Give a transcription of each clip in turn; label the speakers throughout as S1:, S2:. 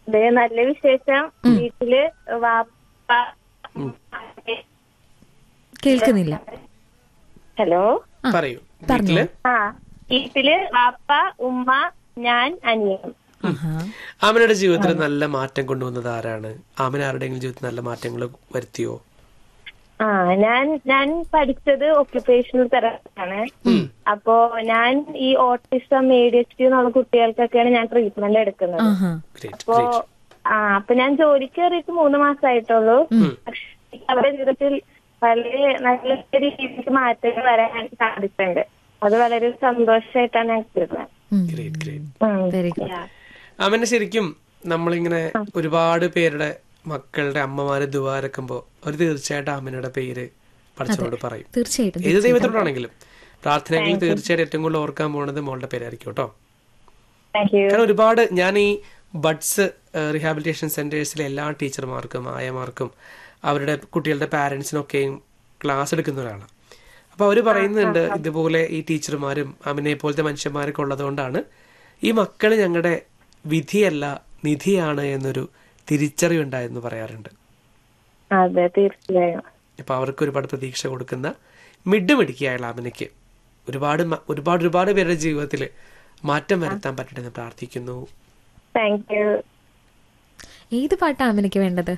S1: ഇത് നല്ല വിശേഷം വീട്ടില് വാപ്പ
S2: കേൾക്കുന്നില്ല
S1: ഹലോ
S3: പറയൂ
S2: പറഞ്ഞോ.
S3: വീട്ടില്
S1: ആ വീട്ടില് വാപ്പ ഉമ്മ ഞാൻ അനിയൻ
S2: ആഹാ.
S3: ആമിനയുടെ ജീവിതത്തിൽ നല്ല മാറ്റം കൊണ്ടുവന്നത് ആരാണ് ആമിന ആരുടെയെങ്കിലും ജീവിതത്തിൽ നല്ല മാറ്റങ്ങൾ വരുത്തിയോ
S1: ആ ഞാൻ ഞാൻ പഠിച്ചത് ഒക്യുപേഷണൽ തെറാപ്പിയാണ് അപ്പോ ഞാൻ ഈ autism A D H D എന്നുള്ള കുട്ടികൾക്കൊക്കെയാണ് ഞാൻ ട്രീറ്റ്മെന്റ് എടുക്കുന്നത്
S2: ആഹാ.
S3: ഗ്രേറ്റ്
S1: അപ്പോ ആ അപ്പൊ ഞാൻ ജോലിക്ക് കയറിയിട്ട് മൂന്ന് മാസമായിട്ടുള്ളൂ പക്ഷെ അവരുടെ ജീവിതത്തിൽ വളരെ നല്ല രീതിക്ക് മാറ്റങ്ങൾ വരാൻ സാധിച്ചിട്ടുണ്ട് അത് വളരെ സന്തോഷമായിട്ടാണ് ഞാൻ കരുതുന്നത്
S2: ഉം.
S3: ഗ്രേറ്റ് ഗ്രേറ്റ്
S1: ഉം.
S2: Very good
S1: Yeah.
S3: ആമിന ശരിക്കും നമ്മളിങ്ങനെ ഒരുപാട് പേരുടെ മക്കളുടെ അമ്മമാര് ദുവാരക്കുമ്പോ അവർ തീർച്ചയായിട്ടും ആമിനയുടെ പേര് പഠിച്ചവരോട് പറയും
S2: തീർച്ചയായിട്ടും
S3: ഏത് ദൈവത്തോടാണെങ്കിലും പ്രാർത്ഥനകളിൽ തീർച്ചയായിട്ടും ഏറ്റവും കൂടുതൽ ഓർക്കാൻ പോകുന്നത് മോളുടെ പേരായിരിക്കും കേട്ടോ
S1: Thank you.
S3: കാരണം ഒരുപാട് ഞാൻ ഈ ബഡ്സ് റീഹാബിലിറ്റേഷൻ സെന്റേഴ്സിലെ എല്ലാ ടീച്ചർമാർക്കും ആയമാർക്കും അവരുടെ കുട്ടികളുടെ പാരന്റ്സിനൊക്കെയും ക്ലാസ് എടുക്കുന്ന ഒരാളാണ് അപ്പൊ അവര് പറയുന്നുണ്ട് ഇതുപോലെ ഈ ടീച്ചർമാരും അമിനെ പോലത്തെ മനുഷ്യന്മാരൊക്കെ ഉള്ളതുകൊണ്ടാണ് ഈ മക്കള് ഞങ്ങളുടെ വിധിയല്ല നിധിയാണ് എന്നൊരു തിരിച്ചറിവുണ്ടായെന്ന് പറയാറുണ്ട്
S1: അതെ തീർച്ചയായും
S3: അപ്പൊ അവർക്ക് ഒരുപാട് പ്രതീക്ഷ കൊടുക്കുന്ന മിഡ് മിടുക്കിയായുള്ള അമിനയ്ക്ക് ഒരുപാട് മ- ഒരുപാട് ഒരുപാട് പേരുടെ ജീവിതത്തിൽ മാറ്റം വരുത്താൻ പറ്റട്ടെ എന്ന് പ്രാർത്ഥിക്കുന്നു
S1: താങ്ക് യു
S2: ഏത് പാട്ടാ അമിനയ്ക്ക് വേണ്ടത്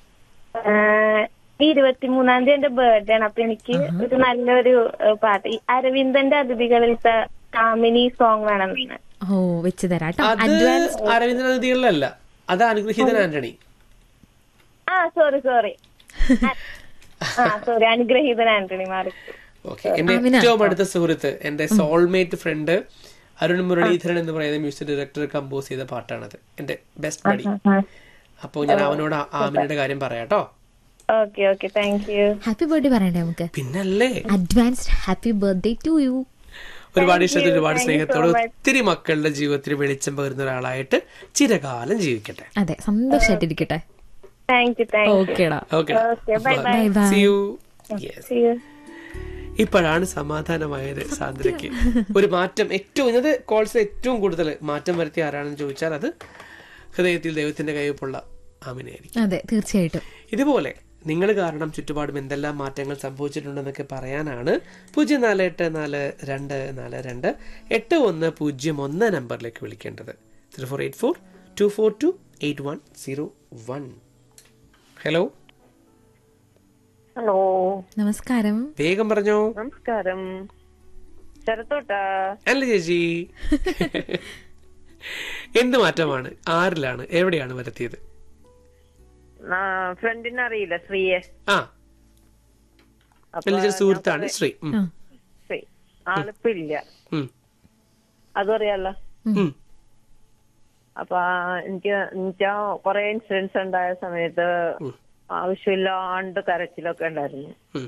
S1: ഈ ഇരുപത്തിമൂന്നാം തീയതി എന്റെ ബർത്ത്ഡേ ആണ് അപ്പൊ എനിക്ക് ഒരു നല്ലൊരു ഏഹ്, പാട്ട് ഈ അരവിന്ദന്റെ അതിഥികളിലത്തെ കാമിനി സോങ് വേണമെന്നാണ്
S2: ഓ വെച്ച് തരാട്ടോ
S3: അത്
S2: അഡ്വാൻസ്
S3: അരവിന്ദനദികളിലല്ല അത് അനുഗ്രഹീതൻ ആന്റണി
S1: ആ സോറി സോറി ആ സോറി അനുഗ്രഹീതൻ ആന്റണി മാറി
S3: ഓക്കെ എന്റെ ഏറ്റവും അടുത്ത സുഹൃത്ത് എന്റെ സോൾമേറ്റ് ഫ്രണ്ട് അരുൺ മുരളീധരൻ എന്ന് പറയുന്ന മ്യൂസിക് ഡയറക്ടർ കമ്പോസ് ചെയ്ത പാട്ടാണത് എന്റെ ബെസ്റ്റ് ബഡി അപ്പോ ഞാൻ അവനോട് ആ- ആമിനയുടെ കാര്യം പറയാട്ടോ
S1: okay okay thank you
S2: happy birthday പറയണ്ടേ നമുക്ക്
S3: പിന്നല്ലേ
S2: advanced happy birthday to you
S3: ഒരുപാട് ഇഷ്ടത്തിൽ ഒരുപാട് സ്നേഹത്തോടെ ഒത്തിരി മക്കളുടെ ജീവിതത്തിൽ വെളിച്ചം പകരുന്ന ഒരാളായിട്ട് ചിരകാലം ജീവിക്കട്ടെ
S2: അതെ സന്തോഷമായിട്ടിരിക്കട്ടെ
S1: താങ്ക് യു താങ്ക് യു
S2: ഓക്കേടാ
S3: okay
S1: okay bye bye
S2: bye bye
S3: see you yes
S1: see you
S3: ഇപ്പോഴാണ് സമാധാനമായത് സാന്ദ്രയ്ക്ക് ഒരു മാറ്റം ഏറ്റവും ഇന്നത്തെ കോൾസ് ഏറ്റവും കൂടുതൽ മാറ്റം വരുത്തിയ ആരാണെന്ന് ചോദിച്ചാൽ അത് ഹൃദയത്തിൽ ദൈവത്തിന്റെ കയ്യൊപ്പുള്ള ആമിനയായിരിക്കും
S2: അതെ തീർച്ചയായിട്ടും
S3: ഇതുപോലെ നിങ്ങൾ കാരണം ചുറ്റുപാടും എന്തെല്ലാം മാറ്റങ്ങൾ സംഭവിച്ചിട്ടുണ്ടെന്നൊക്കെ പറയാനാണ് പൂജ്യം നാല് എട്ട് നാല് രണ്ട് നാല് രണ്ട് എട്ട് ഒന്ന് പൂജ്യം ഒന്ന് നമ്പറിലേക്ക് വിളിക്കേണ്ടത് zero four eight four two four two eight one zero one hello
S4: hello
S2: നമസ്കാരം
S3: വേഗം പറഞ്ഞോ
S4: നമസ്കാരം ശരത്തോട്ടാ
S3: അല്ല ചേച്ചി എന്ത് മാറ്റമാണ് ആരിലാണ് എവിടെയാണ് വരുത്തിയത്
S4: ഫ്രണ്ടിനെ അറിയില്ല ശ്രീയെ
S3: ആ
S4: അപ്പൊ
S3: വലിയ സുഹൃത്താണ് ശ്രീ ഉം.
S2: ആ.
S4: ശ്രീ ആളിപ്പില്ല
S3: ഉം.
S4: അതും അറിയാലോ
S3: ഉം.
S4: അപ്പൊ ആ എനിക്ക് എന്നുവെച്ചാ കൊറേ ഇൻസിഡൻസ് ഉണ്ടായ സമയത്ത് ആവശ്യമില്ലാണ്ട് കരച്ചിലൊക്കെ ഉണ്ടായിരുന്നു
S3: ഉം.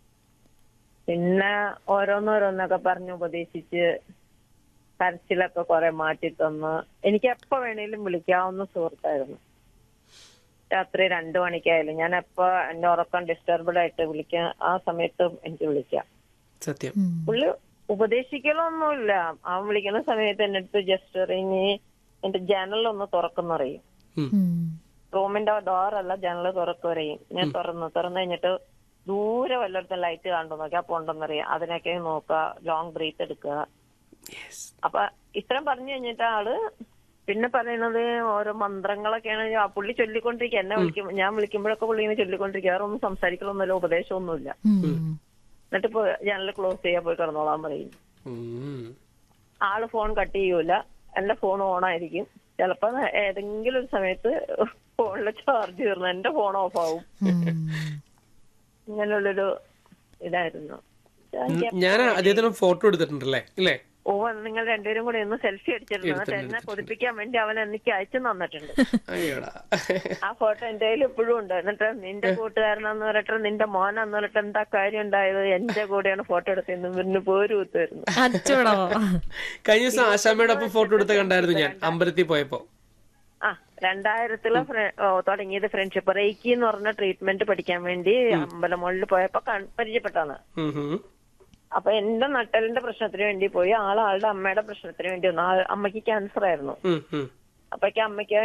S4: പിന്നെ ഓരോന്നോരോന്നൊക്കെ പറഞ്ഞ് ഉപദേശിച്ച് കരച്ചിലൊക്കെ കുറെ മാറ്റി തന്ന് എനിക്ക് എപ്പോ വേണേലും വിളിക്കാവുന്ന സുഹൃത്തായിരുന്നു രാത്രി രണ്ടു മണിക്കായാലും ഞാൻ എപ്പോ എന്റെ ഉറക്കം ഡിസ്റ്റർബഡ് ആയിട്ട് വിളിക്കാൻ ആ സമയത്തും എനിക്ക് വിളിക്കാം
S3: സത്യം
S2: ഉം.
S4: പുള്ളി ഉപദേശിക്കലൊന്നുമില്ല അവൻ വിളിക്കുന്ന സമയത്ത് എന്റെ അടുത്ത് ജസ്റ്റ് അറിഞ്ഞ് എന്റെ ജനലൊന്ന് തുറക്കുന്നറിയും
S3: ഉം.
S2: ഉം.
S4: റൂമിന്റെ ഡോറല്ല ജനൽ തുറക്കുവരെയും ഞാൻ തുറന്നു തുറന്നു കഴിഞ്ഞിട്ട് ദൂരെ വല്ലയിടത്തും ലൈറ്റ് കണ്ടു നോക്കി അപ്പൊ ഉണ്ടെന്നറിയാം അതിനൊക്കെ നോക്കുക ലോങ് ബ്രീത്ത് എടുക്കുക
S3: Yes.
S4: അപ്പൊ ഇത്രയും പറഞ്ഞു കഴിഞ്ഞിട്ട് ആള് പിന്നെ പറയുന്നത് ഓരോ മന്ത്രങ്ങളൊക്കെയാണ് ആ പുള്ളി ചൊല്ലിക്കൊണ്ടിരിക്കുക എന്നെ വിളിക്കും ഞാൻ വിളിക്കുമ്പോഴൊക്കെ പുള്ളി ഇങ്ങനെ ചൊല്ലിക്കൊണ്ടിരിക്കുക വേറെ ഒന്നും സംസാരിക്കലൊന്നുമില്ല ഉപദേശമൊന്നുമില്ല
S2: ഉം.
S4: എന്നിട്ട് ഇപ്പൊ ജനൽ ക്ലോസ് ചെയ്യാൻ പോയി കിടന്നോളാൻ പറയും
S3: ഉം.
S4: ആള് ഫോൺ കട്ട് ചെയ്യൂല എന്റെ ഫോൺ ഓൺ ആയിരിക്കും ചിലപ്പോ ഏതെങ്കിലും ഒരു സമയത്ത് ഫോണിലെ ചാർജ് തീർന്നു എന്റെ ഫോൺ ഓഫ് ആവും
S2: ഉം.
S4: ഇങ്ങനെയുള്ളൊരു ഇതായിരുന്നു
S3: ഞാൻ അദ്ദേഹത്തിന് ഫോട്ടോ എടുത്തിട്ടുണ്ടല്ലേ ഇല്ലേ
S4: ഓ നിങ്ങൾ രണ്ടുപേരും കൂടെ ഒന്ന് സെൽഫി അടിച്ചിരുന്നു എന്നിട്ട് എന്നെ കൊതിപ്പിക്കാൻ വേണ്ടി അവൻ എനിക്ക് അയച്ചു തന്നിട്ടുണ്ട്
S3: അയ്യോടാ
S4: ആ ഫോട്ടോ എന്റെ കയ്യിൽ ഇപ്പോഴും ഉണ്ട് എന്നിട്ട് നിന്റെ കൂട്ടുകാരനാന്ന് പറഞ്ഞിട്ട് നിന്റെ മോനാന്ന് പറഞ്ഞിട്ട് എന്താ കാര്യം ഉണ്ടായത് എന്റെ കൂടെയാണ് ഫോട്ടോ എടുത്തതെന്ന് പിന്നെ പോരു കുത്തുവരുന്നു
S2: അച്ചോടോ
S3: കഴിഞ്ഞ ദിവസം ആശാമ്മയുടെ ഒപ്പം ഫോട്ടോ എടുത്ത് കണ്ടായിരുന്നു ഞാൻ അമ്പലത്തിൽ പോയപ്പോ
S4: ആ രണ്ടായിരത്തില് ഫ്ര- ഓ, തുടങ്ങിയത് ഫ്രണ്ട്ഷിപ്പ് റേക്കി എന്ന് പറഞ്ഞ ട്രീറ്റ്മെന്റ് പഠിക്കാൻ വേണ്ടി അമ്പലമുകളിൽ പോയപ്പോ കൺ- പരിചയപ്പെട്ടാണ്
S3: ഉം ഹും.
S4: അപ്പൊ എന്റെ നട്ടലിന്റെ പ്രശ്നത്തിന് വേണ്ടി പോയി ആൾ ആളുടെ അമ്മയുടെ പ്രശ്നത്തിന് വേണ്ടി വന്നു ആ- അമ്മയ്ക്ക് ക്യാൻസർ ആയിരുന്നു
S3: ഉം ഉം.
S4: അപ്പൊക്ക് അമ്മയ്ക്ക്